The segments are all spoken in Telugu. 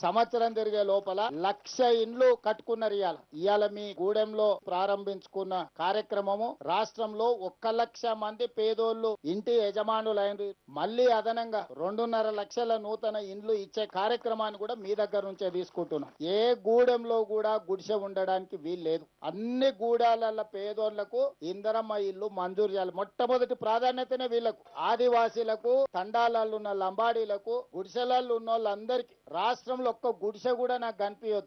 సంవత్సరం తిరిగే లోపల లక్ష ఇండ్లు కట్టుకున్నారు ఇవాళ ఇవాళ మీ గూడెంలో ప్రారంభించుకున్న కార్యక్రమము రాష్ట్రంలో ఒక్క లక్ష మంది పేదోళ్ళు ఇంటి యజమానులైన మళ్ళీ అదనంగా రెండున్నర లక్షల నూతన ఇండ్లు ఇచ్చే కార్యక్రమాన్ని కూడా మీ దగ్గర నుంచే తీసుకుంటున్నాం ఏ గూడెంలో కూడా గుడిసె ఉండడానికి వీలు లేదు అన్ని గూడాల పేదోళ్లకు ఇందరమ్మ ఇల్లు మంజూరు చేయాలి మొట్టమొదటి ప్రాధాన్యతనే వీళ్ళకు ఆదివాసీలకు తండాలలో ఉన్న లంబాడీలకు గుడిసెలలో ఉన్న వాళ్ళందరికీ రాష్ట్రంలో ఒక్క గుడిసె కూడా నాకు కనిపించదు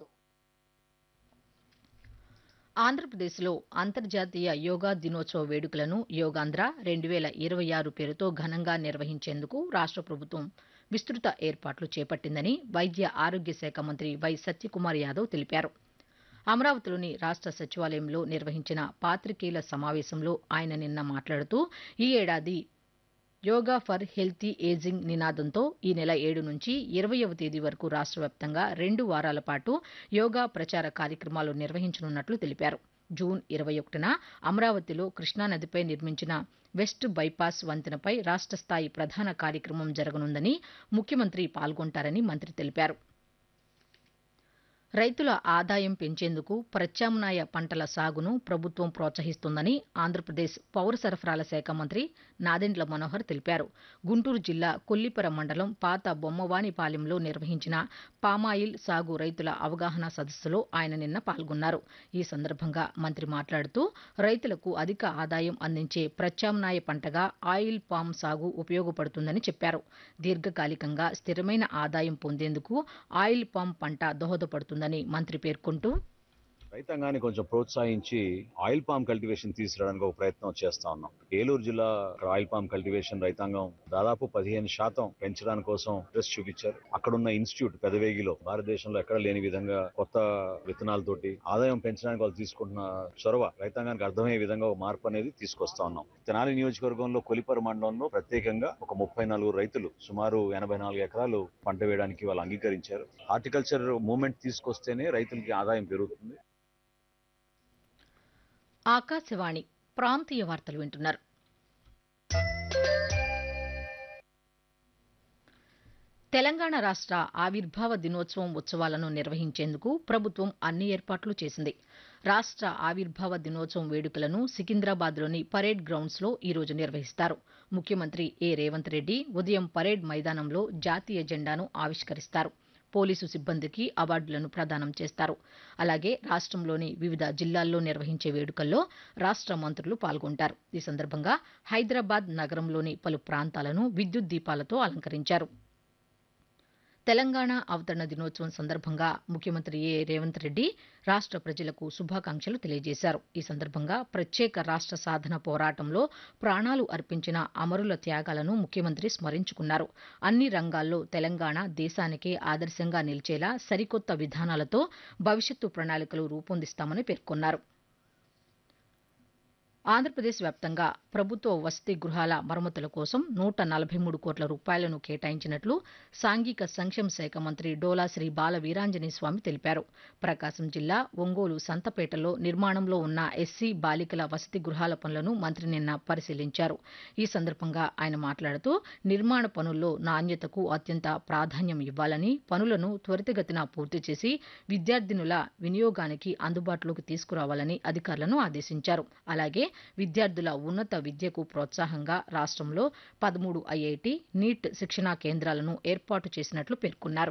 ఆంధ్రప్రదేశ్లో అంతర్జాతీయ యోగా దినోత్సవ వేడుకలను యోగాంధ్ర రెండు వేల ఇరవై ఆరు పేరుతో ఘనంగా నిర్వహించేందుకు రాష్ట్ర ప్రభుత్వం విస్తృత ఏర్పాట్లు చేపట్టిందని వైద్య ఆరోగ్య శాఖ మంత్రి వై సత్యకుమార్ యాదవ్ తెలిపారు అమరావతిలోని రాష్ట్ర సచివాలయంలో నిర్వహించిన పాత్రికేయుల సమావేశంలో ఆయన నిన్న మాట్లాడుతూ ఈ ఏడాది యోగా ఫర్ హెల్తీ ఏజింగ్ నినాదంతో ఈ నెల ఏడు నుంచి ఇరవయవ తేదీ వరకు రాష్ట్ర వ్యాప్తంగా రెండు వారాల పాటు యోగా ప్రచార కార్యక్రమాలు నిర్వహించనున్నట్లు తెలిపారు జూన్ ఇరవై ఒకటిన అమరావతిలో కృష్ణానదిపై నిర్మించిన వెస్ట్ బైపాస్ వంతెనపై రాష్ట్ర స్థాయి ప్రధాన కార్యక్రమం జరగనుందని ముఖ్యమంత్రి పాల్గొంటారని మంత్రి తెలిపారు రైతుల ఆదాయం పెంచేందుకు ప్రత్యామ్నాయ పంటల సాగును ప్రభుత్వం ప్రోత్సహిస్తోందని ఆంధ్రప్రదేశ్ పౌర సరఫరాల శాఖ మంత్రి నాదెండ్ల మనోహర్ తెలిపారు గుంటూరు జిల్లా కొల్లిపర మండలం పాత బొమ్మవానిపాలెంలో నిర్వహించిన పామాయిల్ సాగు రైతుల అవగాహన సదస్సులో ఆయన నిన్న పాల్గొన్నారు ఈ సందర్భంగా మంత్రి మాట్లాడుతూ రైతులకు అధిక ఆదాయం అందించే ప్రత్యామ్నాయ పంటగా ఆయిల్ పామ్ సాగు ఉపయోగపడుతుందని చెప్పారు దీర్ఘకాలికంగా స్థిరమైన ఆదాయం పొందేందుకు ఆయిల్ పామ్ పంట దోహదపడుతుందని మంత్రి పేర్కొంటూ రైతాంగాన్ని కొంచెం ప్రోత్సహించి ఆయిల్ పామ్ కల్టివేషన్ తీసుకురావడానికి ఒక ప్రయత్నం చేస్తా ఉన్నాం ఏలూరు జిల్లా ఆయిల్ పామ్ కల్టివేషన్ రైతాంగం దాదాపు పదిహేను శాతం పెంచడానికి కోసం ఇంట్రెస్ట్ చూపించారు అక్కడున్న ఇన్స్టిట్యూట్ పెదవేగిలో భారతదేశంలో ఎక్కడ లేని విధంగా కొత్త విత్తనాలతోటి ఆదాయం పెంచడానికి వాళ్ళు తీసుకుంటున్న చొరవ రైతాంగానికి అర్థమయ్యే విధంగా ఒక మార్పు అనేది తీసుకొస్తా ఉన్నాం తెనాలి నియోజకవర్గంలో కొలిపర మండలంలో ప్రత్యేకంగా ఒక ముప్పై నలుగురు రైతులు సుమారు ఎనభై నాలుగు ఎకరాలు పంట వేయడానికి వాళ్ళు అంగీకరించారు హార్టికల్చర్ మూవ్మెంట్ తీసుకొస్తేనే రైతులకి ఆదాయం పెరుగుతుంది ఆకాశవాణి ప్రాంతీయ వార్తలు వింటున్నారు తెలంగాణ రాష్ట్ర ఆవిర్భావ దినోత్సవం ఉత్సవాలను నిర్వహించేందుకు ప్రభుత్వం అన్ని ఏర్పాట్లు చేసింది రాష్ట్ర ఆవిర్భావ దినోత్సవం వేడుకలను సికింద్రాబాద్లోని పరేడ్ గ్రౌండ్స్లో ఈరోజు నిర్వహిస్తారు ముఖ్యమంత్రి ఏ రేవంత్ రెడ్డి ఉదయం పరేడ్ మైదానంలో జాతీయ జెండాను ఆవిష్కరిస్తారు పోలీసు సిబ్బందికి అవార్డులను ప్రదానం చేస్తారు అలాగే రాష్ట్రంలోని వివిధ జిల్లాల్లో నిర్వహించే వేడుకల్లో రాష్ట్ర మంత్రులు పాల్గొంటారు ఈ సందర్భంగా హైదరాబాద్ నగరంలోని పలు ప్రాంతాలను విద్యుత్ దీపాలతో అలంకరించారు తెలంగాణ అవతరణ దినోత్సవం సందర్భంగా ముఖ్యమంత్రి ఏ రేవంత్ రెడ్డి రాష్ట్ర ప్రజలకు శుభాకాంక్షలు తెలియజేశారు ఈ సందర్భంగా ప్రత్యేక రాష్ట్ర సాధన పోరాటంలో ప్రాణాలు అర్పించిన అమరుల త్యాగాలను ముఖ్యమంత్రి స్మరించుకున్నారు అన్ని రంగాల్లో తెలంగాణ దేశానికే ఆదర్శంగా నిలిచేలా సరికొత్త విధానాలతో భవిష్యత్తు ప్రణాళికలు రూపొందిస్తామని పేర్కొన్నారు ఆంధ్రప్రదేశ్ వ్యాప్తంగా ప్రభుత్వ వసతి గృహాల మరమ్మతుల కోసం నూట నలభై మూడు కోట్ల రూపాయలను కేటాయించినట్లు సాంఘిక సంక్షేమ శాఖ మంత్రి డోలా శ్రీ బాల వీరాంజనేయ స్వామి తెలిపారు ప్రకాశం జిల్లా ఒంగోలు సంతపేటలో నిర్మాణంలో ఉన్న ఎస్సీ బాలికల వసతి గృహాల పనులను మంత్రి నిన్న పరిశీలించారు ఈ సందర్భంగా ఆయన మాట్లాడుతూ నిర్మాణ పనుల్లో నాణ్యతకు అత్యంత ప్రాధాన్యం ఇవ్వాలని పనులను త్వరితగతిన పూర్తి చేసి విద్యార్థినుల వినియోగానికి అందుబాటులోకి తీసుకురావాలని అధికారులను ఆదేశించారు అలాగే విద్యార్థుల ఉన్నత విద్యకు ప్రోత్సాహంగా రాష్ట్రంలో పదమూడు ఐఐటి నీట్ శిక్షణా కేంద్రాలను ఏర్పాటు చేసినట్లు పేర్కొన్నారు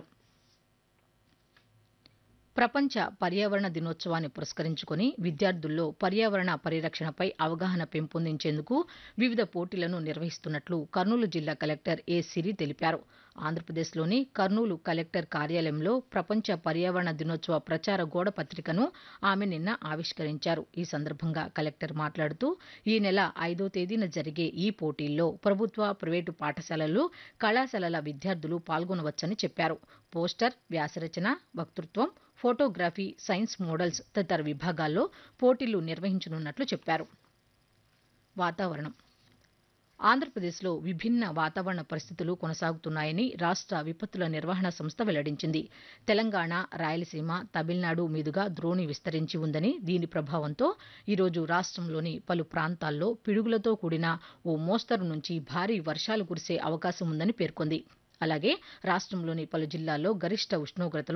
ప్రపంచ పర్యావరణ దినోత్సవాన్ని పురస్కరించుకుని విద్యార్థుల్లో పర్యావరణ పరిరక్షణపై అవగాహన పెంపొందించేందుకు వివిధ పోటీలను నిర్వహిస్తున్నట్లు కర్నూలు జిల్లా కలెక్టర్ ఏ సిరి తెలిపారు ఆంధ్రప్రదేశ్లోని కర్నూలు కలెక్టర్ కార్యాలయంలో ప్రపంచ పర్యావరణ దినోత్సవ ప్రచార గోడ పత్రికను ఆమె నిన్న ఆవిష్కరించారు ఈ సందర్భంగా కలెక్టర్ మాట్లాడుతూ ఈ నెల ఐదో తేదీన జరిగే ఈ పోటీల్లో ప్రభుత్వ ప్రైవేటు పాఠశాలలు కళాశాలల విద్యార్థులు పాల్గొనవచ్చని చెప్పారు పోస్టర్ వ్యాసరచన వక్తృత్వం ఫోటోగ్రఫీ సైన్స్ మోడల్స్ తదితర విభాగాల్లో పోటీలు నిర్వహించనున్నట్లు చెప్పారు వాతావరణం ఆంధ్రప్రదేశ్లో విభిన్న వాతావరణ పరిస్థితులు కొనసాగుతున్నాయని రాష్ట్ర విపత్తుల నిర్వహణ సంస్థ వెల్లడించింది తెలంగాణ రాయలసీమ తమిళనాడు మీదుగా ద్రోణి విస్తరించి ఉందని దీని ప్రభావంతో ఈరోజు రాష్ట్రంలోని పలు ప్రాంతాల్లో పిడుగులతో కూడిన ఓ మోస్తరు నుంచి భారీ వర్షాలు కురిసే అవకాశం ఉందని పేర్కొంది అలాగే రాష్ట్రంలోని పలు జిల్లాల్లో గరిష్ట ఉష్ణోగ్రతలు